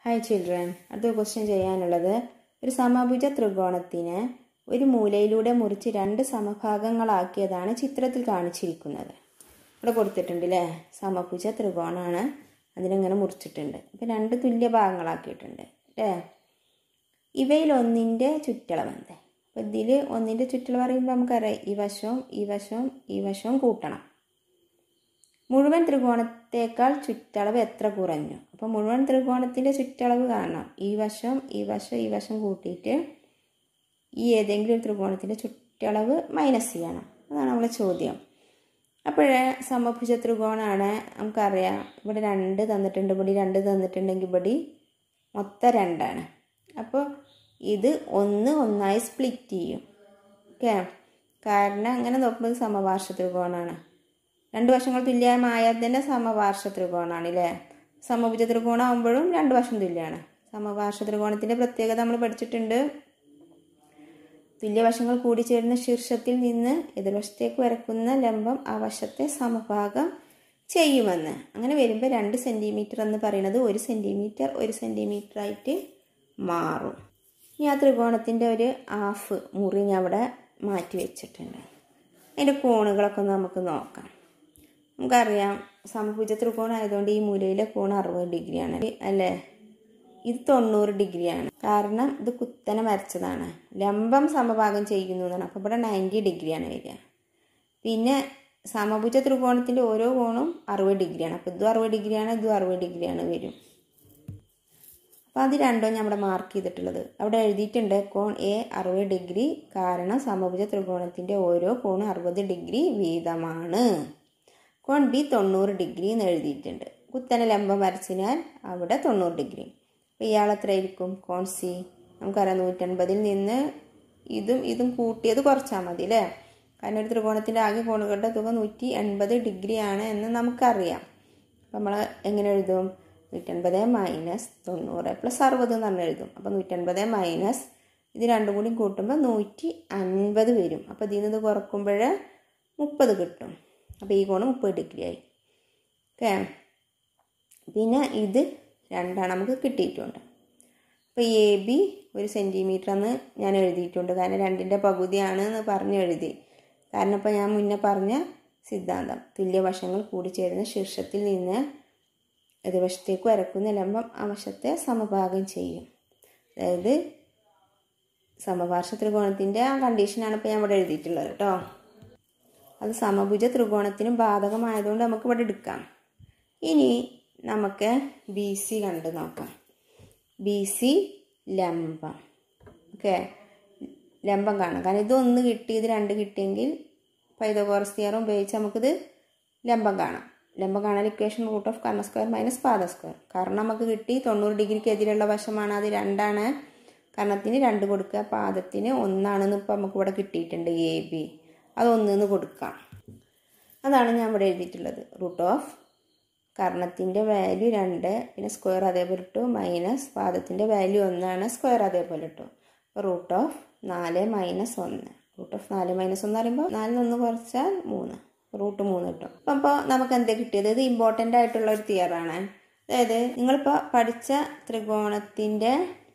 hi children അടുത്ത question ചെയ്യാനുള്ളത് ഒരു സമഭുജ ത്രികോണത്തിന് ഒരു മൂലയിലൂടെ മുറിച്ച് രണ്ട് സമഭാഗങ്ങളാക്കിയതാണ് ചിത്രത്തിൽ കാണിച്ചിരിക്കുന്നത് ഇവിടെ കൊടുത്തിട്ടുണ്ട് അല്ലേ സമഭുജ ത്രികോണമാണ് അതിനിങ്ങനെ മുറിച്ചിട്ടുണ്ട് അപ്പം രണ്ട് തുല്യ ഭാഗങ്ങളാക്കിയിട്ടുണ്ട് അല്ലേ ഇവയിൽ ഒന്നിൻ്റെ ചുറ്റളവ് എന്ത് അപ്പോൾ ഇതിൽ ഒന്നിൻ്റെ ചുറ്റളവ് പറയുമ്പോൾ നമുക്കറിയാം ഈ വശവും ഈ വശവും ഈ വശവും കൂട്ടണം മുഴുവൻ ത്രികോണത്തേക്കാൾ ചുറ്റളവ് എത്ര കുറഞ്ഞു അപ്പോൾ മുഴുവൻ ത്രികോണത്തിൻ്റെ ചുറ്റളവ് കാണണം ഈ വശം ഈ വശം ഈ വശം കൂട്ടിയിട്ട് ഈ ഏതെങ്കിലും ഒരു ത്രികോണത്തിൻ്റെ ചുറ്റളവ് മൈനസ് ചെയ്യണം അതാണ് നമ്മളെ ചോദ്യം അപ്പോഴേ സമഭുജ ത്രികോണമാണ് നമുക്കറിയാം ഇവിടെ രണ്ട് തന്നിട്ടുണ്ട് ഇവിടെ രണ്ട് തന്നിട്ടുണ്ടെങ്കിൽ ഇവിടെ മൊത്തം രണ്ടാണ് അപ്പോൾ ഇത് ഒന്ന് ഒന്നായി സ്പ്ലിറ്റ് ചെയ്യും ഓക്കെ കാരണം അങ്ങനെ നോക്കുമ്പോൾ സമപാർശ്വ ത്രികോണമാണ് രണ്ട് വശങ്ങൾ തുല്യമായാൽ തന്നെ സമപാർശ്വ ത്രികോണമാണ് അല്ലേ സമഭുജ ത്രികോണം ആകുമ്പോഴും രണ്ട് വശം തുല്യമാണ് സമപാർശ്വ ത്രികോണത്തിൻ്റെ പ്രത്യേകത നമ്മൾ പഠിച്ചിട്ടുണ്ട് തുല്യവശങ്ങൾ കൂടിച്ചേരുന്ന ശീർഷത്തിൽ നിന്ന് എതിർവശത്തേക്ക് വരക്കുന്ന ലംബം ആ വശത്തെ സമഭാഗം ചെയ്യുമെന്ന് അങ്ങനെ വരുമ്പോൾ രണ്ട് സെൻറ്റിമീറ്റർ എന്ന് പറയുന്നത് ഒരു സെൻറ്റിമീറ്റർ ഒരു സെൻറ്റിമീറ്റർ ആയിട്ട് മാറും ഇനി ആ ത്രികോണത്തിൻ്റെ ഒരു ഹാഫ് മുറി ഞാൻ അവിടെ മാറ്റി വെച്ചിട്ടുണ്ട് അതിൻ്റെ കോണുകളൊക്കെ ഒന്ന് നമുക്ക് നോക്കാം നമുക്കറിയാം സമഭുജ ത്രികോണം ആയതുകൊണ്ട് ഈ മൂലയിലെ കോൺ അറുപത് ഡിഗ്രിയാണ് അല്ലേ ഇത് തൊണ്ണൂറ് ഡിഗ്രിയാണ് കാരണം ഇത് കുത്തനെ വരച്ചതാണ് ലംബം സമഭാഗം ചെയ്യുന്നു എന്നാണ് അപ്പോൾ ഇവിടെ നയൻറ്റി ഡിഗ്രിയാണ് വരിക പിന്നെ സമഭുജ ത്രികോണത്തിൻ്റെ ഓരോ കോണും അറുപത് ഡിഗ്രിയാണ് അപ്പോൾ ഇതും അറുപത് ഡിഗ്രിയാണ് ഇതും അറുപത് ഡിഗ്രിയാണ് വരും അപ്പോൾ അത് രണ്ടോ ഞാൻ ഇവിടെ മാർക്ക് ചെയ്തിട്ടുള്ളത് അവിടെ എഴുതിയിട്ടുണ്ട് കോൺ എ അറുപത് ഡിഗ്രി കാരണം സമഭുജ ത്രികോണത്തിൻ്റെ ഓരോ കോണും അറുപത് ഡിഗ്രി വീതമാണ് കോൺ ബി തൊണ്ണൂറ് ഡിഗ്രി എന്ന് എഴുതിയിട്ടുണ്ട് കുത്തനെ ലംബം വരച്ചതിനാൽ അവിടെ തൊണ്ണൂറ് ഡിഗ്രി അപ്പോൾ ഇയാൾ എത്ര ആയിരിക്കും കോൺ സി നമുക്കറിയാം നൂറ്റൻപതിൽ നിന്ന് ഇതും ഇതും കൂട്ടിയത് കുറച്ചാൽ മതി അല്ലേ കാരണം ഒരു ത്രികോണത്തിൻ്റെ ആകെ കോണുകളുടെ തുക നൂറ്റി എൺപത് ഡിഗ്രിയാണ് എന്ന് നമുക്കറിയാം അപ്പോൾ നമ്മൾ എങ്ങനെ എഴുതും നൂറ്റൻപത് മൈനസ് തൊണ്ണൂറ് പ്ലസ് അറുപത് എന്ന് പറഞ്ഞ് എഴുതും അപ്പോൾ നൂറ്റൻപത് മൈനസ് ഇത് രണ്ടും കൂടി കൂട്ടുമ്പോൾ നൂറ്റി അൻപത് വരും അപ്പോൾ ഇതിൽ നിന്ന് ഇത് കുറക്കുമ്പോൾ മുപ്പത് കിട്ടും അപ്പോൾ ഈ കോണ് മുപ്പത് ഡിഗ്രി ആയി ഓക്കെ പിന്നെ ഇത് രണ്ടാണ് നമുക്ക് കിട്ടിയിട്ടുണ്ട് അപ്പോൾ എ ബി ഒരു സെൻറ്റിമീറ്റർ എന്ന് ഞാൻ എഴുതിയിട്ടുണ്ട് കാരണം രണ്ടിൻ്റെ പകുതിയാണ് എന്ന് പറഞ്ഞ് എഴുതി കാരണം ഇപ്പോൾ ഞാൻ മുന്നേ പറഞ്ഞ സിദ്ധാന്തം തുല്യവശങ്ങൾ കൂടിച്ചേരുന്ന ശീർഷത്തിൽ നിന്ന് എതിർവശത്തേക്ക് വരക്കുന്ന ലംബം ആ വശത്തെ സമഭാഗം ചെയ്യും അതായത് സമപാർശ്വ ത്രികോണത്തിൻ്റെ ആ കണ്ടീഷനാണ് ഇപ്പോൾ ഞാൻ ഇവിടെ എഴുതിയിട്ടുള്ളത് കേട്ടോ അത് സമഭുജ ത്രികോണത്തിനും ബാധകമായതുകൊണ്ട് നമുക്ക് ഇവിടെ എടുക്കാം ഇനി നമുക്ക് ബി സി കണ്ടു നോക്കാം ബി സി ലംബം ഓക്കെ ലംബം കാണാം കാരണം ഇതൊന്ന് കിട്ടി ഇത് രണ്ട് കിട്ടിയെങ്കിൽ പൈതകോറസ് തിയറം ഉപയോഗിച്ച് നമുക്കിത് ലംബം കാണാം ലംബം കാണാൻ ഇക്വേഷൻ റൂട്ട് ഓഫ് കർണ സ്ക്വയർ മൈനസ് പാദ സ്ക്വയർ കാരണം നമുക്ക് കിട്ടി തൊണ്ണൂറ് ഡിഗ്രിക്ക് എതിരുള്ള വശമാണ് അത് രണ്ടാണ് കർണത്തിന് രണ്ട് കൊടുക്കുക പാദത്തിന് ഒന്നാണെന്ന് ഇപ്പോൾ നമുക്ക് ഇവിടെ കിട്ടിയിട്ടുണ്ട് എ ബി അതൊന്നിന്ന് കൊടുക്കാം അതാണ് ഞാൻ ഇവിടെ എഴുതിയിട്ടുള്ളത് റൂട്ട് ഓഫ് കർണത്തിൻ്റെ വാല്യൂ രണ്ട് പിന്നെ സ്ക്വയർ അതേപോലെ ഇട്ടു മൈനസ് പാദത്തിൻ്റെ വാല്യൂ ഒന്നാണ് സ്ക്വയർ അതേപോലെ ഇട്ടു അപ്പോൾ റൂട്ട് ഓഫ് നാല് മൈനസ് ഒന്ന് റൂട്ട് ഓഫ് നാല് മൈനസ് ഒന്ന് പറയുമ്പോൾ നാലിൽ ഒന്ന് കുറച്ചാൽ മൂന്ന് റൂട്ട് മൂന്ന് കിട്ടും അപ്പം അപ്പോൾ നമുക്ക് എന്താ കിട്ടിയത് ഇത് ഇമ്പോർട്ടൻ്റ് ആയിട്ടുള്ള ഒരു തിയറാണ് അതായത് നിങ്ങളിപ്പോൾ പഠിച്ച ത്രികോണത്തിൻ്റെ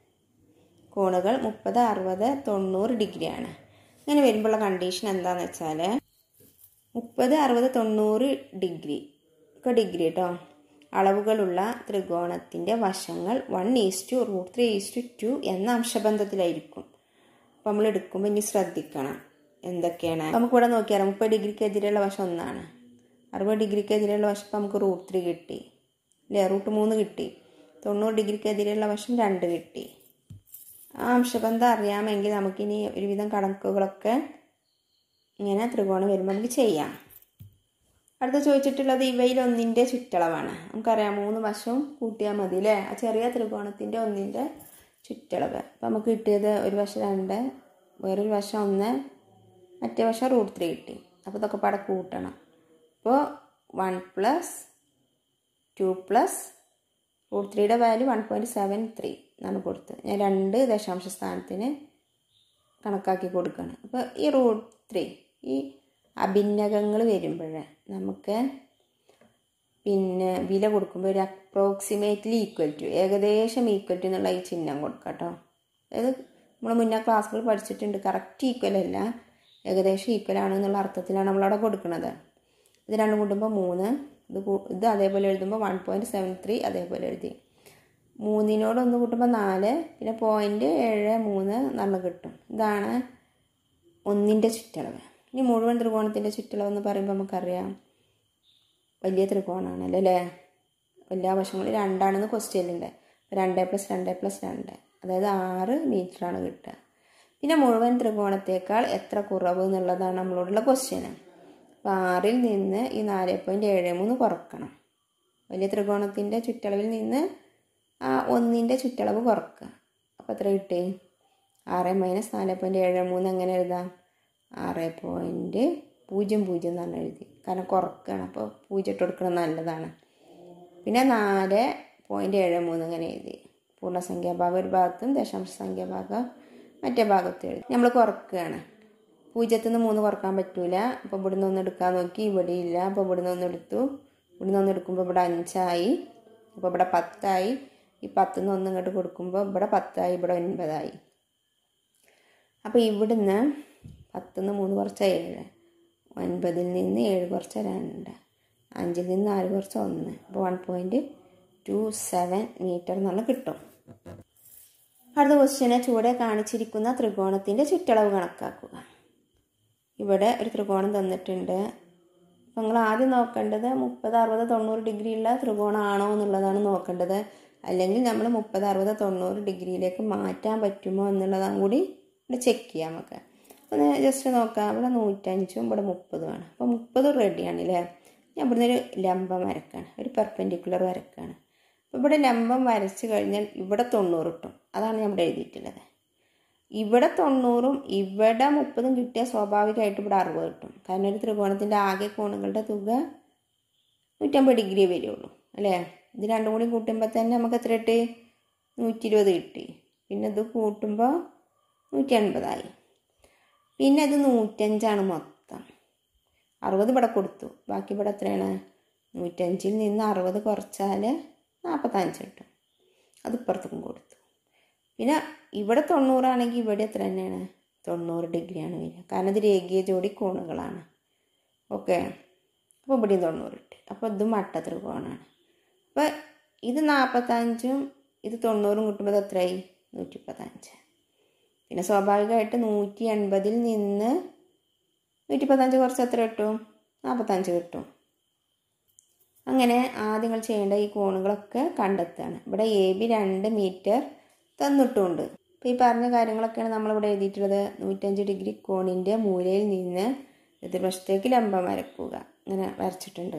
കോണുകൾ മുപ്പത് അറുപത് തൊണ്ണൂറ് ഡിഗ്രിയാണ് ഇങ്ങനെ വരുമ്പോഴുള്ള കണ്ടീഷൻ എന്താണെന്ന് വെച്ചാൽ മുപ്പത് അറുപത് തൊണ്ണൂറ് ഡിഗ്രി ഒക്കെ ഡിഗ്രി കേട്ടോ അളവുകളുള്ള ത്രികോണത്തിൻ്റെ വശങ്ങൾ one is to root three is to two two അംശബന്ധത്തിലായിരിക്കും അപ്പോൾ നമ്മൾ എടുക്കുമ്പോൾ ഇനി ശ്രദ്ധിക്കണം എന്തൊക്കെയാണ് നമുക്കിവിടെ നോക്കിയാൽ മുപ്പത് ഡിഗ്രിക്ക് എതിരെയുള്ള വശം ഒന്നാണ് അറുപത് ഡിഗ്രിക്ക് എതിരെയുള്ള വശം ഇപ്പോൾ നമുക്ക് റൂട്ട് ത്രീ കിട്ടി അല്ലേ റൂട്ട് മൂന്ന് കിട്ടി തൊണ്ണൂറ് ഡിഗ്രിക്ക് എതിരെയുള്ള വശം രണ്ട് കിട്ടി ആ അംശബന്ധം അറിയാമെങ്കിൽ നമുക്കിനി ഒരുവിധം കണക്കുകളൊക്കെ ഇങ്ങനെ ത്രികോണം വരുമ്പോൾ നമുക്ക് ചെയ്യാം അടുത്ത് ചോദിച്ചിട്ടുള്ളത് ഇവയിൽ ഒന്നിൻ്റെ ചുറ്റളവാണ് നമുക്കറിയാം മൂന്ന് വശവും കൂട്ടിയാൽ മതി അല്ലേ ആ ചെറിയ ത്രികോണത്തിൻ്റെ ഒന്നിൻ്റെ ചുറ്റളവ് അപ്പം നമുക്ക് കിട്ടിയത് ഒരു വശം രണ്ട് വേറൊരു വശം ഒന്ന് മറ്റേ വശം റൂട്ട് ത്രീ കിട്ടി അപ്പോൾ ഇതൊക്കെ പട കൂട്ടണം അപ്പോൾ one plus two plus root ത്രീയുടെ value one point seven three എന്നാണ് കൊടുത്തത് ഞാൻ രണ്ട് ദശാംശ സ്ഥാനത്തിന് കണക്കാക്കി കൊടുക്കുകയാണ് അപ്പോൾ ഈ റൂട്ട് ത്രീ ഈ അഭിന്നകങ്ങൾ വരുമ്പോൾ നമുക്ക് പിന്നെ വില കൊടുക്കുമ്പോൾ ഒരു അപ്രോക്സിമേറ്റ്ലി ഈക്വൽ ടു ഏകദേശം ഈക്വൽ ടു എന്നുള്ള ഈ ചിഹ്നം കൊടുക്കുക കേട്ടോ അതായത് നമ്മൾ മുന്നേ ക്ലാസ്സുകൾ പഠിച്ചിട്ടുണ്ട് കറക്റ്റ് ഈക്വൽ അല്ല ഏകദേശം ഈക്വൽ ആണ് എന്നുള്ള അർത്ഥത്തിലാണ് നമ്മളവിടെ കൊടുക്കുന്നത് ഇത് രണ്ടും കൂട്ടുമ്പോൾ മൂന്ന് ഇത് കൂ- ഇത് അതേപോലെ എഴുതുമ്പോൾ വൺ പോയിൻറ്റ് സെവൻ ത്രീ അതേപോലെ എഴുതി മൂന്നിനോട് ഒന്ന് കൂട്ടുമ്പോൾ നാല് പിന്നെ പോയിൻറ്റ് ഏഴ് മൂന്ന് എന്ന് കിട്ടും ഇതാണ് ഒന്നിൻ്റെ ചുറ്റളവ് ഇനി മുഴുവൻ ത്രികോണത്തിൻ്റെ ചുറ്റളവ് എന്ന് പറയുമ്പോൾ നമുക്കറിയാം വലിയ ത്രികോണമാണല്ലോ അല്ലേ എല്ലാ വശങ്ങളും രണ്ടാണെന്ന് ക്വസ്റ്റ്യനിലുണ്ട് രണ്ട് പ്ലസ് രണ്ട് പ്ലസ് രണ്ട് അതായത് ആറ് മീറ്ററാണ് കിട്ടുക പിന്നെ മുഴുവൻ ത്രികോണത്തേക്കാൾ എത്ര കുറവ് എന്നുള്ളതാണ് നമ്മളോടുള്ള ക്വസ്റ്റ്യന് അപ്പോൾ ആറിൽ നിന്ന് ഈ നാല് പോയിൻറ്റ് ഏഴ് മൂന്ന് കുറക്കണം വലിയ ത്രികോണത്തിൻ്റെ ചുറ്റളവിൽ നിന്ന് ആ ഒന്നിൻ്റെ ചുറ്റളവ് കുറക്കുക അപ്പോൾ എത്ര കിട്ടി ആറ് മൈനസ് നാല് പോയിൻറ്റ് ഏഴ് മൂന്ന് എങ്ങനെ എഴുതാം ആറ് പോയിൻറ്റ് പൂജ്യം പൂജ്യം എന്നാണ് എഴുതി കാരണം കുറക്കുകയാണ് അപ്പോൾ പൂജ്യം ഇട്ട് കൊടുക്കുന്നത് നല്ലതാണ് പിന്നെ നാല് പോയിൻറ്റ് ഏഴ് മൂന്ന് ഇങ്ങനെ എഴുതി പൂർണ്ണസംഖ്യാഭാഗം ഒരു ഭാഗത്തും ദശാംശ സംഖ്യാഭാഗം മറ്റേ ഭാഗത്തും എഴുതി നമ്മൾ കുറക്കുകയാണ് പൂജ്യത്തിൽ നിന്ന് മൂന്ന് കുറക്കാൻ പറ്റൂല അപ്പോൾ ഇവിടുന്ന് ഒന്ന് എടുക്കാൻ നോക്കി ഇവിടെ ഇല്ല അപ്പോൾ ഇവിടുന്ന് ഒന്ന് എടുത്തു ഇവിടുന്ന് ഒന്ന് എടുക്കുമ്പോൾ ഇവിടെ അഞ്ചായി അപ്പോൾ ഇവിടെ പത്തായി ഈ പത്തുനിന്ന് ഒന്ന് ഇങ്ങോട്ട് കൊടുക്കുമ്പോൾ ഇവിടെ പത്തായി ഇവിടെ ഒൻപതായി അപ്പോൾ ഇവിടുന്ന് പത്തുനിന്ന് മൂന്ന് കുറച്ച ഏഴ് ഒൻപതിൽ നിന്ന് ഏഴ് കുറച്ച രണ്ട് അഞ്ചിൽ നിന്ന് നാല് കുറച്ച ഒന്ന് അപ്പോൾ one point two seven metre എന്നുള്ള കിട്ടും അടുത്ത ക്വസ്റ്റ്യനെ ചുവടെ കാണിച്ചിരിക്കുന്ന ത്രികോണത്തിൻ്റെ ചുറ്റളവ് കണക്കാക്കുക ഇവിടെ ഒരു ത്രികോണം തന്നിട്ടുണ്ട് അപ്പോൾ നിങ്ങൾ ആദ്യം നോക്കേണ്ടത് മുപ്പത് അറുപത് തൊണ്ണൂറ് ഡിഗ്രി ഉള്ള ത്രികോണമാണോ എന്നുള്ളതാണ് നോക്കേണ്ടത് അല്ലെങ്കിൽ നമ്മൾ മുപ്പത് അറുപത് തൊണ്ണൂറ് ഡിഗ്രിയിലേക്ക് മാറ്റാൻ പറ്റുമോ എന്നുള്ളതും കൂടി ഇവിടെ ചെക്ക് ചെയ്യാം നമുക്ക് ഒന്ന് ജസ്റ്റ് നോക്കാം ഇവിടെ നൂറ്റഞ്ചും ഇവിടെ മുപ്പതുമാണ് അപ്പോൾ മുപ്പത് റെഡിയാണ് അല്ലേ ഞാൻ ഇവിടുന്ന് ഒരു ലംബം വരക്കാണ് ഒരു പെർപെൻഡിക്കുലർ വരക്കാണ് അപ്പോൾ ഇവിടെ ലംബം വരച്ച് കഴിഞ്ഞാൽ ഇവിടെ തൊണ്ണൂറ് കിട്ടും അതാണ് ഞാൻ ഇവിടെ എഴുതിയിട്ടുള്ളത് ഇവിടെ തൊണ്ണൂറും ഇവിടെ മുപ്പതും കിട്ടിയാൽ സ്വാഭാവികമായിട്ട് ഇവിടെ അറുപത് കിട്ടും കാരണം ഒരു ത്രികോണത്തിൻ്റെ ആകെ കോണുകളുടെ തുക നൂറ്റമ്പത് ഡിഗ്രി വരുള്ളൂ അല്ലേ ഇത് രണ്ടും കൂടി കൂട്ടുമ്പോൾ തന്നെ നമുക്ക് എത്ര കിട്ടി നൂറ്റി ഇരുപത് കിട്ടി പിന്നെ ഇത് കൂട്ടുമ്പോൾ നൂറ്റി അൻപതായി പിന്നെ ഇത് നൂറ്റഞ്ചാണ് മൊത്തം അറുപത് ഇവിടെ കൊടുത്തു ബാക്കി ഇവിടെ എത്രയാണ് നൂറ്റഞ്ചിൽ നിന്ന് അറുപത് കുറച്ചാൽ നാൽപ്പത്തഞ്ച് കിട്ടും അത് ഇപ്പുറത്തേക്കും കൊടുത്തു പിന്നെ ഇവിടെ തൊണ്ണൂറാണെങ്കിൽ ഇവിടെ എത്ര തന്നെയാണ് തൊണ്ണൂറ് ഡിഗ്രിയാണ് വരിക കാരണം ഇത് രേഖീയ ജോഡി കോണുകളാണ് ഓക്കെ അപ്പോൾ ഇവിടെയും തൊണ്ണൂറ് ഇട്ട് അപ്പോൾ ഇതും മട്ട ത്രികോണമാണ് അപ്പോൾ ഇത് നാൽപ്പത്തഞ്ചും ഇത് തൊണ്ണൂറും കിട്ടുമ്പോൾ ഇത് എത്രയായി നൂറ്റി മുപ്പത്തഞ്ച് പിന്നെ സ്വാഭാവികമായിട്ട് നൂറ്റി എൺപതിൽ നിന്ന് നൂറ്റി പത്തഞ്ച് കുറച്ച് എത്ര കിട്ടും നാൽപ്പത്തഞ്ച് കിട്ടും അങ്ങനെ ആദ്യം നിങ്ങൾ ചെയ്യേണ്ട ഈ കോണുകളൊക്കെ കണ്ടെത്തുകയാണ് ഇവിടെ എ ബി രണ്ട് മീറ്റർ തന്നിട്ടുമുണ്ട് അപ്പോൾ ഈ പറഞ്ഞ കാര്യങ്ങളൊക്കെയാണ് നമ്മളിവിടെ എഴുതിയിട്ടുള്ളത് നൂറ്റഞ്ച് ഡിഗ്രി കോണിൻ്റെ മൂലയിൽ നിന്ന് എതിർവശത്തേക്ക് ലംബം വരക്കുക ഇങ്ങനെ വരച്ചിട്ടുണ്ട്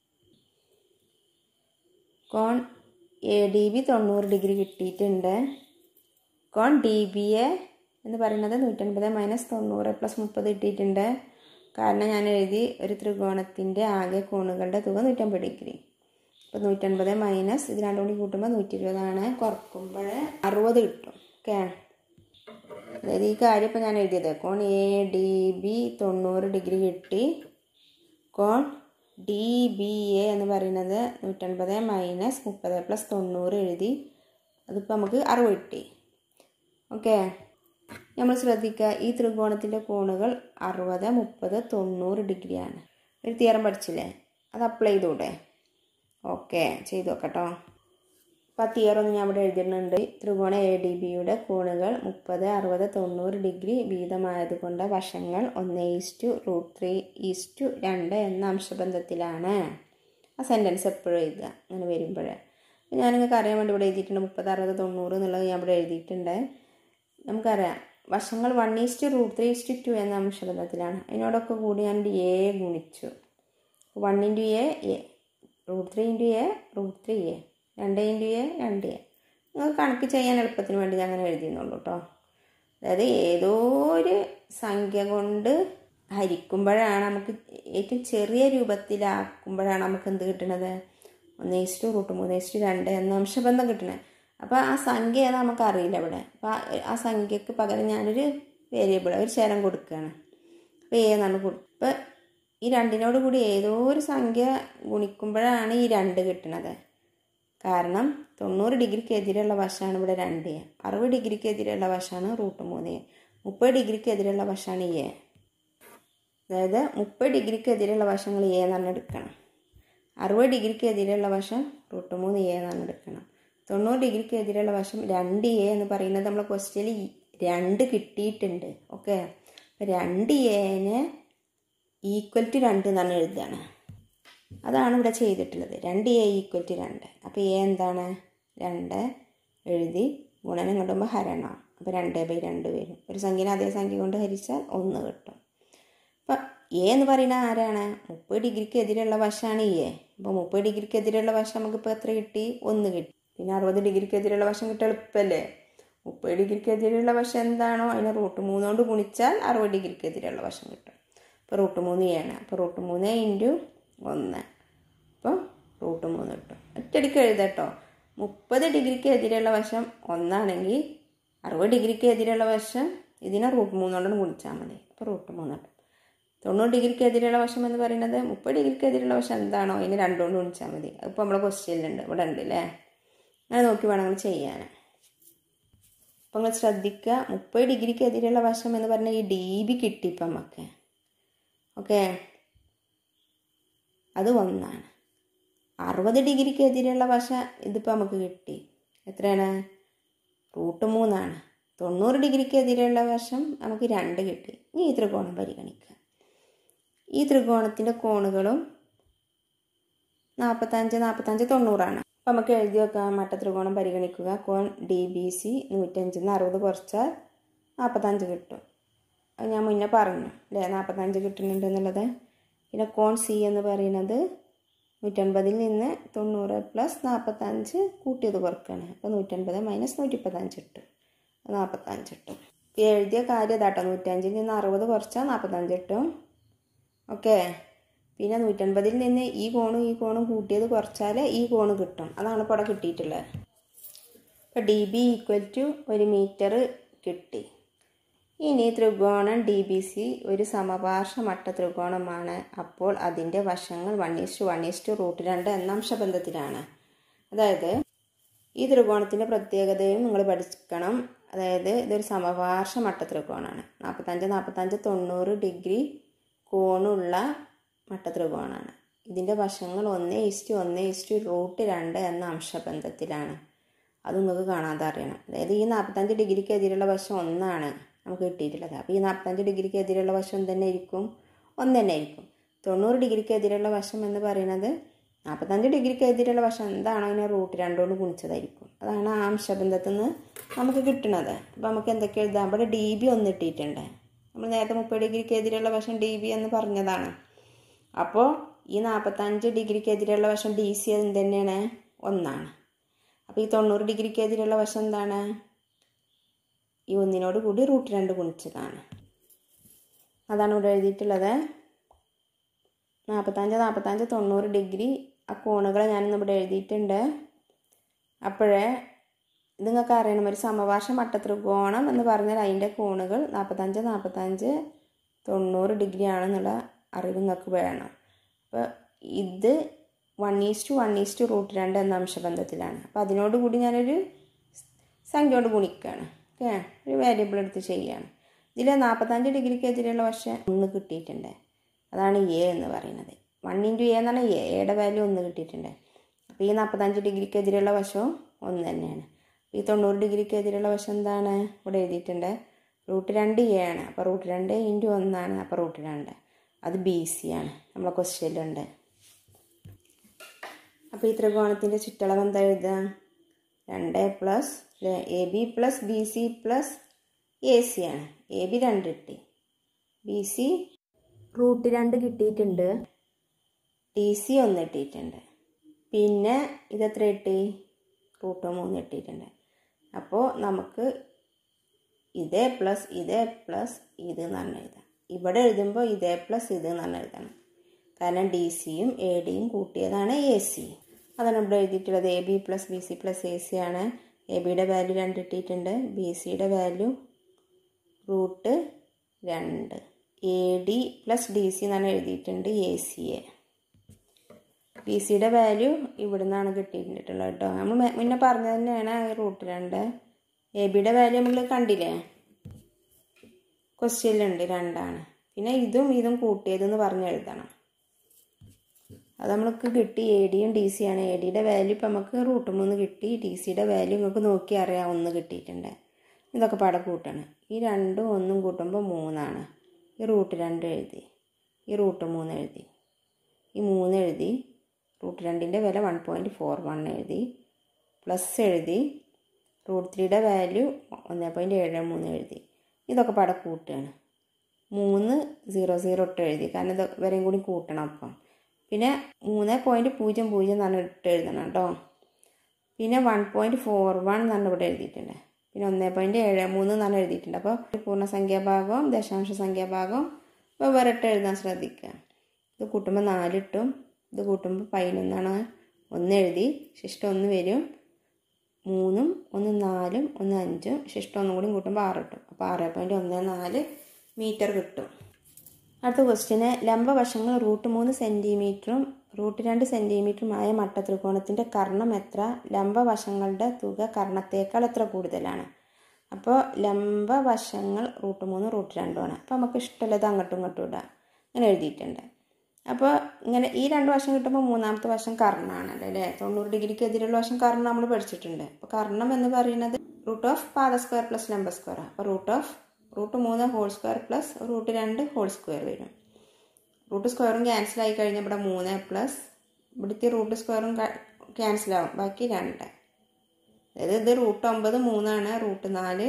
കോൺ എ ഡി ബി തൊണ്ണൂറ് ഡിഗ്രി കിട്ടിയിട്ടുണ്ട് കോൺ ഡി ബി എ എന്ന് പറയുന്നത് നൂറ്റൻപത് മൈനസ് തൊണ്ണൂറ് പ്ലസ് മുപ്പത് കിട്ടിയിട്ടുണ്ട് കാരണം ഞാൻ എഴുതി ഒരു ത്രികോണത്തിൻ്റെ ആകെ കോണുകളുടെ തുക നൂറ്റമ്പത് ഡിഗ്രി അപ്പോൾ നൂറ്റൻപത് മൈനസ് ഇത് രണ്ടും കൂടി കൂട്ടുമ്പോൾ നൂറ്റി ഇരുപതാണ് കുറക്കുമ്പോൾ അറുപത് കിട്ടും ഓക്കെ അതായത് ഈ കാര്യം ഇപ്പോൾ ഞാൻ എഴുതിയത് കോൺ എ ഡി ബി തൊണ്ണൂറ് ഡിഗ്രി കിട്ടി കോൺ ഡി ബി എ എന്ന് പറയുന്നത് നൂറ്റൻപത് മൈനസ് മുപ്പത് പ്ലസ് തൊണ്ണൂറ് എഴുതി അതിപ്പോൾ നമുക്ക് അറുപത് കിട്ടി ഓക്കെ നമ്മൾ ശ്രദ്ധിക്കുക ഈ ത്രികോണത്തിൻ്റെ കോണുകൾ അറുപത് മുപ്പത് തൊണ്ണൂറ് ഡിഗ്രിയാണ് ഒരു തിയറം പഠിച്ചില്ലേ അത് അപ്ലൈ ചെയ്തൂടെ ഓക്കെ ചെയ്തു നോക്കട്ടോ അപ്പോൾ ആ തിയറൊന്ന് ഞാൻ ഇവിടെ എഴുതിയിട്ടുണ്ട് ത്രികോണ എ ഡി ബിയുടെ കോണുകൾ മുപ്പത് അറുപത് തൊണ്ണൂറ് ഡിഗ്രി വീതമായതുകൊണ്ട് വശങ്ങൾ ഒന്ന് ഈസ്റ്റു റൂട്ട് ത്രീ ഈസ്റ്റു രണ്ട് എന്ന അംശബന്ധത്തിലാണ് ആ സെൻറ്റൻസ് എപ്പോഴും എഴുതുക അങ്ങനെ വരുമ്പോൾ അപ്പോൾ ഞാൻ നിങ്ങൾക്ക് അറിയാൻ വേണ്ടി ഇവിടെ എഴുതിയിട്ടുണ്ട് മുപ്പത് അറുപത് തൊണ്ണൂറ് എന്നുള്ളത് ഞാൻ ഇവിടെ എഴുതിയിട്ടുണ്ട് നമുക്കറിയാം വശങ്ങൾ one is to root three is to two എന്ന അംശബന്ധത്തിലാണ് അതിനോടൊക്കെ കൂടി ഞാൻ എ ഗുണിച്ചു one into A A root three into A root three A രണ്ട് ഇൻറ്റു എ രണ്ട് എ നിങ്ങൾക്ക് കണക്ക് ചെയ്യാൻ എളുപ്പത്തിന് വേണ്ടി ഞാൻ അങ്ങനെ എഴുതിയെന്നുള്ളൂ കേട്ടോ അതായത് ഏതോ ഒരു സംഖ്യ കൊണ്ട് ഹരിക്കുമ്പോഴാണ് നമുക്ക് ഏറ്റവും ചെറിയ രൂപത്തിലാക്കുമ്പോഴാണ് നമുക്ക് എന്ത് കിട്ടുന്നത് ഒന്ന് ഈസ്റ്റ് റൂട്ട് മൂന്ന് ഈസ്റ്റ് രണ്ട് എന്ന അംശബന്ധം കിട്ടുന്നത് അപ്പോൾ ആ സംഖ്യ ഏതാ നമുക്ക് അറിയില്ല ഇവിടെ അപ്പോൾ ആ സംഖ്യക്ക് പകരം ഞാനൊരു വേരിയബിൾ ഒരു ശരം കൊടുക്കുകയാണ് അപ്പോൾ എ എന്നാണ് കൊടുക്കുക ഇപ്പോൾ ഈ രണ്ടിനോട് കൂടി ഏതോ ഒരു സംഖ്യ ഗുണിക്കുമ്പോഴാണ് ഈ രണ്ട് കിട്ടുന്നത് കാരണം തൊണ്ണൂറ് ഡിഗ്രിക്ക് എതിരെയുള്ള വശമാണ് ഇവിടെ രണ്ട് എ അറുപത് ഡിഗ്രിക്ക് എതിരെയുള്ള വശമാണ് റൂട്ട് മൂന്ന് എ മുപ്പത് ഡിഗ്രിക്ക് എതിരെയുള്ള വശമാണ് എ അതായത് മുപ്പത് ഡിഗ്രിക്ക് എതിരെയുള്ള വശങ്ങൾ എ എന്ന് പറഞ്ഞ് എടുക്കണം അറുപത് ഡിഗ്രിക്ക് എതിരെയുള്ള വശം റൂട്ട് മൂന്ന് എ എന്ന് പറഞ്ഞ് എടുക്കണം തൊണ്ണൂറ് ഡിഗ്രിക്ക് എതിരെയുള്ള വശം രണ്ട് എ എന്ന് പറയുന്നത് നമ്മൾ ക്വസ്റ്റ്യനിൽ രണ്ട് കിട്ടിയിട്ടുണ്ട് ഓക്കെ അപ്പോൾ രണ്ട് എനെ ഈക്വൽ ടു രണ്ട് എന്നാണ് എഴുതുകയാണ് അതാണ് ഇവിടെ ചെയ്തിട്ടുള്ളത് രണ്ട് എ ഈക്വൽ ടു രണ്ട് അപ്പോൾ എ എന്താണ് രണ്ട് എഴുതി ഗുണനം കിട്ടുമ്പോൾ ഹരണം അപ്പോൾ രണ്ട് ബൈ രണ്ട് വരും ഒരു സംഖ്യനെ അതേ സംഖ്യ കൊണ്ട് ഹരിച്ചാൽ ഒന്ന് കിട്ടും അപ്പം എ എന്ന് പറയുന്നത് ആരാണ് മുപ്പത് ഡിഗ്രിക്ക് എതിരെയുള്ള വശമാണ് എ അപ്പോൾ മുപ്പത് ഡിഗ്രിക്ക് എതിരെയുള്ള വശം നമുക്കിപ്പോൾ എത്ര കിട്ടി ഒന്ന് കിട്ടി പിന്നെ അറുപത് ഡിഗ്രിക്ക് എതിരെയുള്ള വശം കിട്ടിയ എളുപ്പമല്ലേ മുപ്പത് ഡിഗ്രിക്ക് എതിരെയുള്ള വശം എന്താണോ അതിനെ റൂട്ട് മൂന്നുകൊണ്ട് ഗുണിച്ചാൽ അറുപത് ഡിഗ്രിക്ക് എതിരെയുള്ള വശം കിട്ടും അപ്പോൾ റൂട്ട് മൂന്ന് ആണ് അപ്പോൾ റൂട്ട് മൂന്ന് ഇൻറ്റു ഒന്ന് അപ്പോൾ റൂട്ട് മൂന്ന് കിട്ടും ഒറ്റയടിക്ക് എഴുതട്ടോ മുപ്പത് ഡിഗ്രിക്ക് എതിരെയുള്ള വശം ഒന്നാണെങ്കിൽ അറുപത് ഡിഗ്രിക്ക് എതിരെയുള്ള വശം ഇതിനെ റൂട്ട് മൂന്നുകൊണ്ട് ഗുണിച്ചാൽ മതി അപ്പോൾ റൂട്ട് മൂന്ന് കിട്ടും തൊണ്ണൂറ് ഡിഗ്രിക്ക് എതിരെയുള്ള വശം എന്ന് പറയുന്നത് മുപ്പത് ഡിഗ്രിക്ക് എതിരെയുള്ള വശം എന്താണോ അതിന് രണ്ടുകൊണ്ട് ഗുണിച്ചാൽ മതി അതിപ്പോൾ നമ്മുടെ ക്വസ്റ്റ്യനിലുണ്ട് ഇവിടെ ഉണ്ട് അല്ലേ അങ്ങനെ നോക്കി വേണം നിങ്ങൾ ചെയ്യാൻ അപ്പം നിങ്ങൾ ശ്രദ്ധിക്കുക മുപ്പത് ഡിഗ്രിക്ക് എതിരെയുള്ള വശം എന്ന് പറഞ്ഞാൽ ഈ ഡി ബി കിട്ടി ഇപ്പം നമുക്ക് ഓക്കെ അത് ഒന്നാണ് അറുപത് ഡിഗ്രിക്ക് എതിരെയുള്ള വശം ഇതിപ്പോൾ നമുക്ക് കിട്ടി എത്രയാണ് റൂട്ട് മൂന്നാണ് തൊണ്ണൂറ് ഡിഗ്രിക്ക് എതിരെയുള്ള വശം നമുക്ക് രണ്ട് കിട്ടി ഇനി ഈ ത്രികോണം പരിഗണിക്കുക ഈ ത്രികോണത്തിൻ്റെ കോണുകളും നാൽപ്പത്തഞ്ച് നാൽപ്പത്തഞ്ച് തൊണ്ണൂറാണ് അപ്പം നമുക്ക് എഴുതി വെക്കാം മട്ട ത്രികോണം പരിഗണിക്കുക കോൺ ഡി ബി സി നൂറ്റഞ്ചിൽ നിന്ന് അറുപത് കുറച്ചാൽ നാൽപ്പത്തഞ്ച് കിട്ടും അത് ഞാൻ മുന്നേ പറഞ്ഞു അല്ലേ നാൽപ്പത്തഞ്ച് കിട്ടുന്നുണ്ട് എന്നുള്ളത് പിന്നെ കോൺ സി എന്ന് പറയുന്നത് നൂറ്റൻപതിൽ നിന്ന് തൊണ്ണൂറ് പ്ലസ് നാൽപ്പത്തഞ്ച് കൂട്ടിയത് കുറക്കാണ് അപ്പോൾ നൂറ്റൻപത് മൈനസ് നൂറ്റിപ്പത്തഞ്ച് കിട്ടും നാൽപ്പത്തഞ്ച് കിട്ടും ഇപ്പോൾ എഴുതിയ കാര്യം ഇതാട്ടോ നൂറ്റഞ്ചിൽ നിന്ന് അറുപത് കുറച്ചാൽ നാൽപ്പത്തഞ്ച് കിട്ടും ഓക്കെ പിന്നെ നൂറ്റൻപതിൽ നിന്ന് ഈ കോണും ഈ കോണും കൂട്ടിയത് കുറച്ചാൽ ഈ കോണ് കിട്ടും അതാണ് ഇപ്പോൾ ഇവിടെ കിട്ടിയിട്ടുള്ളത് ഇപ്പോൾ ഡി ബി ഈക്വൽ ടു ഒരു മീറ്റർ കിട്ടി ഇനി ത്രികോണം ഡി ബി സി ഒരു സമപാർശ്വ മട്ട ത്രികോണമാണ് അപ്പോൾ അതിൻ്റെ വശങ്ങൾ one is to one is to root രണ്ട് എന്ന അംശബന്ധത്തിലാണ് അതായത് ഈ ത്രികോണത്തിൻ്റെ പ്രത്യേകതയും നിങ്ങൾ പഠിക്കണം അതായത് ഇതൊരു സമപാർശ്വ മട്ട ത്രികോണമാണ് നാൽപ്പത്തഞ്ച് നാൽപ്പത്തഞ്ച് തൊണ്ണൂറ് ഡിഗ്രി കോണുള്ള മട്ട ത്രികോണമാണ് ഇതിൻ്റെ വശങ്ങൾ ഒന്ന് ഇസ്റ്റു ഒന്ന് ഇസ്റ്റു റൂട്ട് രണ്ട് എന്ന അംശബന്ധത്തിലാണ് അത് നിങ്ങൾക്ക് കാണാതെ അറിയണം അതായത് ഈ നാൽപ്പത്തഞ്ച് ഡിഗ്രിക്ക് എതിരുള്ള വശം ഒന്നാണ് നമുക്ക് കിട്ടിയിട്ടുള്ളത് അപ്പോൾ ഈ നാൽപ്പത്തഞ്ച് ഡിഗ്രിക്ക് എതിരുള്ള വശം തന്നെ ആയിരിക്കും ഒന്ന് തന്നെ ആയിരിക്കും തൊണ്ണൂറ് ഡിഗ്രിക്ക് എതിരുള്ള വശം എന്ന് പറയുന്നത് നാൽപ്പത്തഞ്ച് ഡിഗ്രിക്ക് എതിരുള്ള വശം എന്താണോ അതിനെ റൂട്ട് രണ്ടുകൊണ്ട് ഗുണിച്ചതായിരിക്കും അതാണ് ആ അംശബന്ധത്തിൽ നിന്ന് നമുക്ക് കിട്ടുന്നത് അപ്പോൾ നമുക്ക് എന്തൊക്കെ എഴുതാം ഇവിടെ ഡി ബി ഒന്ന് ഇട്ടിട്ടുണ്ട് നമ്മൾ നേരത്തെ മുപ്പത് ഡിഗ്രിക്ക് എതിരുള്ള വശം ഡി ബി എന്ന് പറഞ്ഞതാണ് അപ്പോൾ ഈ നാൽപ്പത്തഞ്ച് ഡിഗ്രിക്ക് എതിരുള്ള വശം ഡി സി എന്ത് തന്നെയാണ് ഒന്നാണ് അപ്പോൾ ഈ തൊണ്ണൂറ് ഡിഗ്രിക്ക് എതിരുള്ള വശം എന്താണ് ഈ ഒന്നിനോട് കൂടി റൂട്ട് രണ്ട് ഗുണിച്ചതാണ് അതാണ് ഇവിടെ എഴുതിയിട്ടുള്ളത് നാൽപ്പത്തഞ്ച് നാൽപ്പത്തഞ്ച് തൊണ്ണൂറ് ഡിഗ്രി ആ കോണുകൾ ഞാനിന്ന് ഇവിടെ എഴുതിയിട്ടുണ്ട് അപ്പോഴേ ഇത് നിങ്ങൾക്ക് അറിയണം ഒരു സമവാർഷ മട്ട ത്രികോണം എന്ന് പറഞ്ഞാൽ അതിൻ്റെ കോണുകൾ നാൽപ്പത്തഞ്ച് നാൽപ്പത്തഞ്ച് തൊണ്ണൂറ് ഡിഗ്രി ആണെന്നുള്ള അറിവ് നിങ്ങൾക്ക് വേണം അപ്പോൾ ഇത് one is to one is to root രണ്ട് എന്ന അംശബന്ധത്തിലാണ് അപ്പോൾ അതിനോട് കൂടി ഞാനൊരു സംഖ്യയോട് ഗുണിക്കുകയാണ് ഓക്കെ ഒരു വേരിയബിൾ എടുത്ത് ചെയ്യുകയാണ് ഇതിൽ നാൽപ്പത്തഞ്ച് ഡിഗ്രിക്ക് എതിരെയുള്ള വശം ഒന്ന് കിട്ടിയിട്ടുണ്ട് അതാണ് എ എന്ന് പറയുന്നത് വൺ ഇൻറ്റു എ എന്നാണ് എ എയുടെ വാല്യൂ ഒന്ന് കിട്ടിയിട്ടുണ്ട് അപ്പോൾ ഈ നാൽപ്പത്തഞ്ച് ഡിഗ്രിക്ക് എതിരെയുള്ള വശവും ഒന്ന് തന്നെയാണ് ഈ തൊണ്ണൂറ് ഡിഗ്രിക്ക് എതിരെയുള്ള വശം എന്താണ് ഇവിടെ എഴുതിയിട്ടുണ്ട് റൂട്ട് രണ്ട് എ ആണ് അപ്പോൾ റൂട്ട് രണ്ട് ഇൻറ്റു ഒന്നാണ് അപ്പോൾ റൂട്ട് രണ്ട് അത് ബി സി ആണ് നമ്മളെ ക്വസ്റ്റ്യനിലുണ്ട് അപ്പോൾ ഈ ത്രികോണത്തിൻ്റെ ചുറ്റളവ് എന്താ എഴുതുക രണ്ട് plus A B plus B C plus A C ആണ് എ ബി രണ്ട് കിട്ടി ബി സി റൂട്ട് രണ്ട് കിട്ടിയിട്ടുണ്ട് ടി സി ഒന്ന് കിട്ടിയിട്ടുണ്ട് പിന്നെ ഇതെത്ര കിട്ടി റൂട്ട് മൂന്ന് കിട്ടിയിട്ടുണ്ട് അപ്പോൾ നമുക്ക് ഇതേ പ്ലസ് ഇതേ പ്ലസ് ഇത് എന്ന് പറഞ്ഞ് എഴുതാം ഇവിടെ എഴുതുമ്പോൾ ഇതേ പ്ലസ് ഇത് എന്ന് പറഞ്ഞ് എഴുതണം കാരണം ഡി സിയും എ ഡിയും കൂട്ടിയതാണ് എ സി അതാണ് ഇവിടെ എഴുതിയിട്ടുള്ളത് A B plus B C plus A C ആണ് എ ബിയുടെ വാല്യൂ രണ്ട് ഇട്ടിട്ടുണ്ട് ബി സിയുടെ വാല്യൂ റൂട്ട് രണ്ട് A D plus D C എന്നാണ് എഴുതിയിട്ടുണ്ട് എ സി എ ഡി സിയുടെ വാല്യൂ ഇവിടെ നിന്നാണ് കിട്ടിയിട്ടുള്ളത് കേട്ടോ നമ്മൾ മുന്നേ പറഞ്ഞത് തന്നെയാണ് റൂട്ട് രണ്ട് എ ബിയുടെ വാല്യൂ നമ്മൾ കണ്ടില്ലേ ക്വസ്റ്റ്യനിലുണ്ട് രണ്ടാണ് പിന്നെ ഇതും ഇതും കൂട്ടിയതെന്ന് പറഞ്ഞ് എഴുതണം അത് നമ്മൾക്ക് കിട്ടി എ ഡിയും ഡി സി ആണ് എ ഡിയുടെ വാല്യൂ ഇപ്പം നമുക്ക് റൂട്ട് മൂന്ന് കിട്ടി ഡി സിയുടെ വാല്യൂ നിങ്ങൾക്ക് നോക്കി അറിയാം ഒന്ന് കിട്ടിയിട്ടുണ്ട് ഇതൊക്കെ പാടെ കൂട്ടണം ഈ രണ്ടും ഒന്നും കൂട്ടുമ്പോൾ മൂന്നാണ് ഈ റൂട്ട് രണ്ട് എഴുതി ഈ റൂട്ട് മൂന്ന് എഴുതി ഈ മൂന്ന് എഴുതി റൂട്ട് രണ്ടിൻ്റെ വില വൺ പോയിൻറ്റ് ഫോർ വൺ എഴുതി പ്ലസ് എഴുതി റൂട്ട് ത്രീയുടെ വാല്യൂ ഒന്ന് പോയിൻറ്റ് ഏഴ് മൂന്ന് എഴുതി ഇതൊക്കെ പാടെ കൂട്ടുകയാണ് മൂന്ന് സീറോ സീറോ ഇട്ട് എഴുതി കാരണം ഇത് വരെയും കൂടി കൂട്ടണം അപ്പം പിന്നെ മൂന്ന് പോയിൻറ്റ് പൂജ്യം പൂജ്യം എന്നാണ് ഇട്ട് എഴുതണം കേട്ടോ പിന്നെ വൺ പോയിൻറ്റ് ഫോർ വൺ എന്നാണ് ഇവിടെ എഴുതിയിട്ടുണ്ട് പിന്നെ ഒന്ന് പോയിൻറ്റ് ഏഴ് മൂന്ന് എന്നാണ് എഴുതിയിട്ടുണ്ട് അപ്പോൾ പൂർണ്ണസംഖ്യാഭാഗവും ദശാംശ സംഖ്യാഭാഗവും വെവ്വേറെ ഇട്ട് എഴുതാൻ ശ്രദ്ധിക്കുക ഇത് കൂട്ടുമ്പോൾ നാലിട്ടും ഇത് കൂട്ടുമ്പോൾ പതിനൊന്നാണ് ഒന്ന് എഴുതി ശിഷ്ടം ഒന്ന് വരും മൂന്നും ഒന്ന് നാലും ഒന്ന് അഞ്ചും ശിഷ്ടം ഒന്നും കൂടി കൂട്ടുമ്പോൾ ആറ് കിട്ടും അപ്പോൾ ആറ് പോയിൻറ്റ് ഒന്ന് നാല് മീറ്റർ കിട്ടും അടുത്ത ക്വസ്റ്റ്യന് ലംബവശങ്ങൾ റൂട്ട് മൂന്ന് സെൻറ്റിമീറ്ററും റൂട്ട് രണ്ട് സെൻറ്റിമീറ്ററുമായ മട്ടത്രികോണത്തിൻ്റെ കർണം എത്ര ലംബവശങ്ങളുടെ തുക കർണത്തേക്കാൾ എത്ര കൂടുതലാണ് അപ്പോൾ ലംബവശങ്ങൾ റൂട്ട് മൂന്ന് റൂട്ട് രണ്ടുമാണ് അപ്പോൾ നമുക്ക് ഇഷ്ടമുള്ളത് അങ്ങോട്ടും ഇങ്ങോട്ടും ഇടാം അങ്ങനെ എഴുതിയിട്ടുണ്ട് അപ്പോൾ ഇങ്ങനെ ഈ രണ്ട് വശം കിട്ടുമ്പോൾ മൂന്നാമത്തെ വശം കർണാണല്ലോ അല്ലേ തൊണ്ണൂറ് ഡിഗ്രിക്ക് എതിരുള്ള വശം കർണം നമ്മൾ പഠിച്ചിട്ടുണ്ട് അപ്പോൾ കർണം എന്ന് പറയുന്നത് റൂട്ട് ഓഫ് പാദ സ്ക്വയർ പ്ലസ് ലംബ സ്ക്വയർ അപ്പോൾ റൂട്ട് ഓഫ് റൂട്ട് മൂന്ന് ഹോൾ സ്ക്വയർ പ്ലസ് റൂട്ട് രണ്ട് ഹോൾ സ്ക്വയർ വരും റൂട്ട് സ്ക്വയറും ക്യാൻസൽ ആയി കഴിഞ്ഞാൽ ഇവിടെ മൂന്ന് പ്ലസ് ഇവിടുത്തെ റൂട്ട് സ്ക്വയറും ക്യാൻസൽ ആവും ബാക്കി രണ്ട് അതായത് ഇത് റൂട്ട് ഒമ്പത് മൂന്നാണ് റൂട്ട് നാല്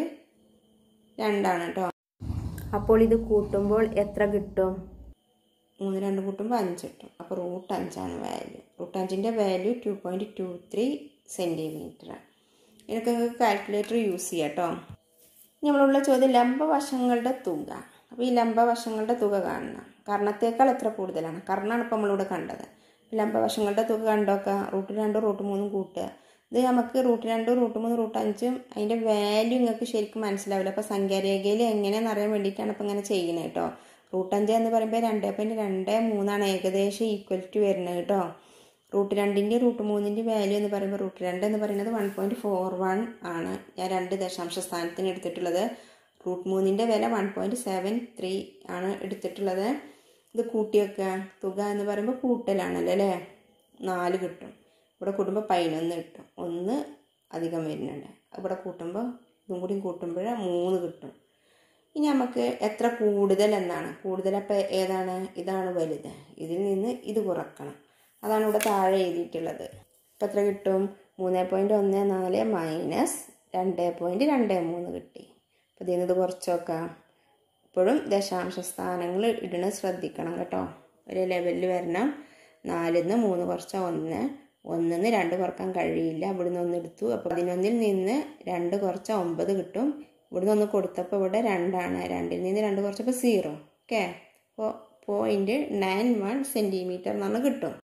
രണ്ടാണ് കേട്ടോ അപ്പോൾ ഇത് കൂട്ടുമ്പോൾ എത്ര കിട്ടും മൂന്ന് രണ്ട് കൂട്ടുമ്പോൾ അഞ്ച് കിട്ടും അപ്പോൾ റൂട്ട് അഞ്ചാണ് വാല്യൂ റൂട്ട് അഞ്ചിൻ്റെ value two point two three centimetre ഇതിനൊക്കെ നിങ്ങൾക്ക് കാൽക്കുലേറ്റർ യൂസ് ചെയ്യാം കേട്ടോ നമ്മളുള്ള ചോദ്യം ലംബവശങ്ങളുടെ തുക അപ്പോൾ ഈ ലംബവശങ്ങളുടെ തുക കാണണം കർണത്തേക്കാൾ എത്ര കൂടുതലാണ് കർണമാണ് ഇപ്പോൾ നമ്മളിവിടെ കണ്ടത് ലംബവശങ്ങളുടെ തുക കണ്ടോക്കാം റൂട്ട് രണ്ടും റൂട്ട് മൂന്നും കൂട്ടുക ഇത് നമുക്ക് റൂട്ട് രണ്ടും റൂട്ട് മൂന്ന് റൂട്ട് അഞ്ചും അതിൻ്റെ വാല്യൂ നിങ്ങൾക്ക് ശരിക്കും മനസ്സിലാവില്ല അപ്പോൾ സംഖ്യാരേഖയിൽ എങ്ങനെയാണെന്ന് അറിയാൻ വേണ്ടിയിട്ടാണ് ഇപ്പോൾ ഇങ്ങനെ ചെയ്യുന്നത് കേട്ടോ റൂട്ട് അഞ്ച് എന്ന് പറയുമ്പോൾ രണ്ട് പോയിൻറ്റ് രണ്ട് മൂന്നാണ് ഏകദേശം ഈക്വൽ ടു വരുന്നത് കേട്ടോ റൂട്ട് രണ്ടിൻ്റെ റൂട്ട് മൂന്നിൻ്റെ വാല്യൂ എന്ന് പറയുമ്പോൾ റൂട്ട് രണ്ട് എന്ന് പറയുന്നത് വൺ പോയിൻറ്റ് ഫോർ വൺ ആണ് ഞാൻ രണ്ട് ദശാംശ സ്ഥാനത്തിന് എടുത്തിട്ടുള്ളത് റൂട്ട് മൂന്നിൻ്റെ വില വൺ പോയിൻറ്റ് സെവൻ ത്രീ ആണ് എടുത്തിട്ടുള്ളത് ഇത് കൂട്ടി വെക്കുക തുക എന്ന് പറയുമ്പോൾ കൂട്ടലാണല്ലോ അല്ലേ നാല് കിട്ടും ഇവിടെ കൂട്ടുമ്പോൾ പതിനൊന്ന് കിട്ടും ഒന്ന് അധികം വരുന്നുണ്ട് ഇവിടെ കൂട്ടുമ്പോൾ ഇതും കൂടി കൂട്ടുമ്പോൾ മൂന്ന് കിട്ടും ഇനി നമുക്ക് എത്ര കൂടുതൽ എന്നാണ് കൂടുതൽ അപ്പോൾ ഏതാണ് ഇതാണ് വലുത് ഇതിൽ നിന്ന് ഇത് കുറക്കണം അതാണ് ഇവിടെ താഴെ എഴുതിയിട്ടുള്ളത് ഇപ്പം എത്ര കിട്ടും മൂന്ന് പോയിൻറ്റ് ഒന്ന് നാല് മൈനസ് രണ്ട് പോയിൻറ്റ് രണ്ട് മൂന്ന് കിട്ടി അപ്പോൾ ഇതിൽ നിന്ന് ഇത് കുറച്ച് നോക്കാം ഇപ്പോഴും ദശാംശ സ്ഥാനങ്ങൾ ഇടണ ശ്രദ്ധിക്കണം കേട്ടോ ഒരു ലെവലിൽ വരണം നാലിൽ നിന്ന് മൂന്ന് കുറച്ച ഒന്ന് ഒന്നിൽ നിന്ന് രണ്ട് കുറക്കാൻ കഴിയില്ല ഇവിടുന്ന് ഒന്ന് എടുത്തു അപ്പോൾ പതിനൊന്നിൽ നിന്ന് രണ്ട് കുറച്ച ഒമ്പത് കിട്ടും ഇവിടുന്ന് ഒന്ന് കൊടുത്തപ്പോൾ ഇവിടെ രണ്ടാണ് രണ്ടിൽ നിന്ന് രണ്ട് കുറച്ചപ്പോൾ സീറോ ഓക്കെ അപ്പോൾ പോയിൻറ്റ് നയൻ വൺ സെൻറ്റിമീറ്റർ എന്നാണ് കിട്ടും